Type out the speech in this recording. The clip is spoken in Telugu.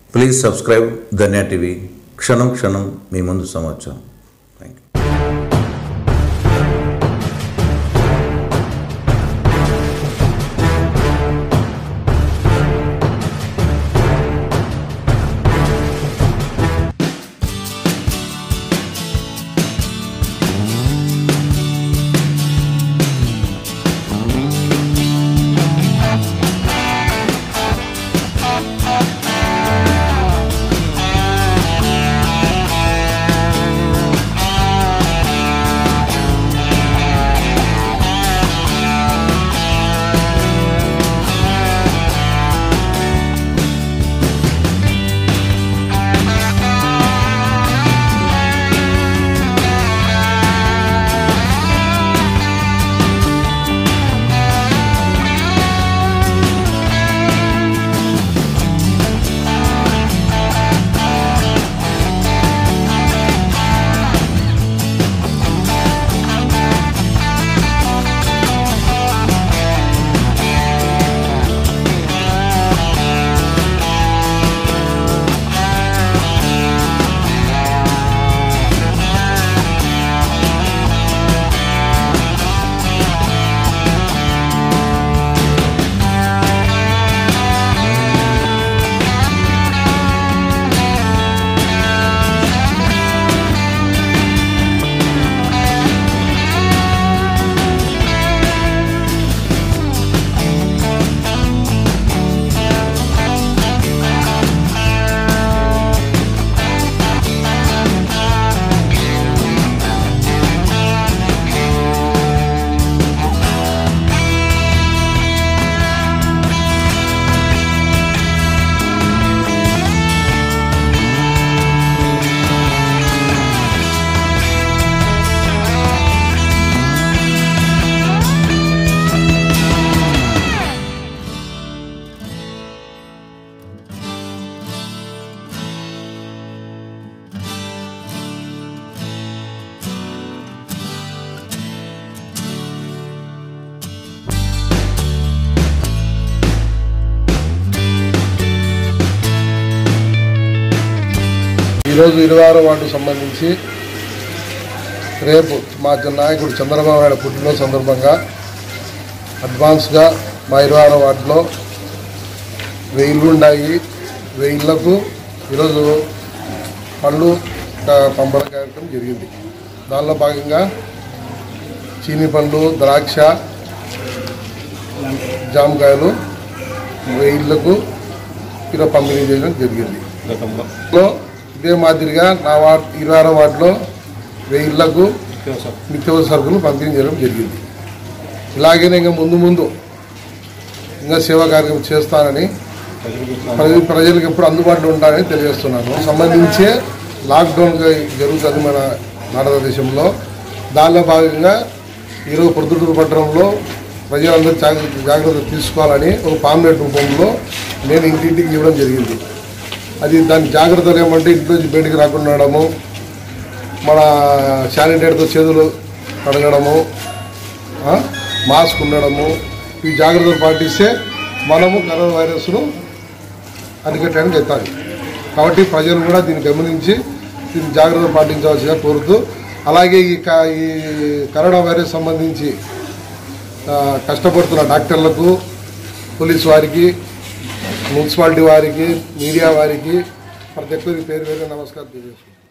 ప్లీజ్ సబ్స్క్రైబ్ ధన్యా టీవీ క్షణం క్షణం మీ ముందు సమాచారం థ్యాంక్ యూ ఈరోజు ఇరవై ఆరో వార్డు సంబంధించి రేపు మా జన నాయకుడు చంద్రబాబు నాయుడు పుట్టినరోజు సందర్భంగా అడ్వాన్స్గా మా ఇరవై ఆరో వార్డులో వెయ్యిళ్ళు ఉన్నాయి వెయ్యిళ్లకు ఈరోజు పళ్ళు ఆ, పంపడం కార్యక్రమం జరిగింది దానిలో భాగంగా చీని పండ్లు ద్రాక్ష జామకాయలు వెయ్యిళ్లకు ఈరోజు పంపిణీ చేయడం జరిగింది లో ఇదే మాదిరిగా నా వార్డ్ ఇరవై ఆరో వార్డులో వెయ్యిళ్లకు నిత్యావసర సరుకులు పంపిణీ చేయడం జరిగింది ఇలాగనే ఇంకా ముందు ముందు ఇంకా సేవా కార్యక్రమం చేస్తానని ప్రజ- ప్రజలకు ఎప్పుడు అందుబాటులో ఉంటానని తెలియజేస్తున్నాను సంబంధించి లాక్డౌన్ జరుగుతుంది మన భారతదేశంలో దానిలో భాగంగా ఈరోజు ప్రొద్దుటూరు పట్టణంలో ప్రజలందరూ జాగ్రత్త జాగ్రత్త తీసుకోవాలని ఒక పాంప్లెట్ రూపంలో నేను ఇంటింటికి ఇవ్వడం జరిగింది అది దాని జాగ్రత్తలు ఏమంటే ఇంటి నుంచి బయటికి రాకుండా ఉండడము మన శానిటైజర్తో చేతులు కడగడము ఆ, మాస్క్ ఉండడము ఈ జాగ్రత్తలు పాటిస్తే మనము కరోనా వైరస్ను అరికట్టడానికి ఎత్తాలి కాబట్టి ప్రజలు కూడా దీన్ని గమనించి దీన్ని జాగ్రత్త పాటించవలసిగా కోరుతూ అలాగే ఈ క- ఈ కరోనా వైరస్ సంబంధించి ఆ, కష్టపడుతున్న డాక్టర్లకు పోలీస్ వారికి మున్సిపాలిటీ వారికి మీడియా వారికి ప్రతి ఒక్కరికి పేరు పేరు నమస్కారం తెలియజేస్తున్నాను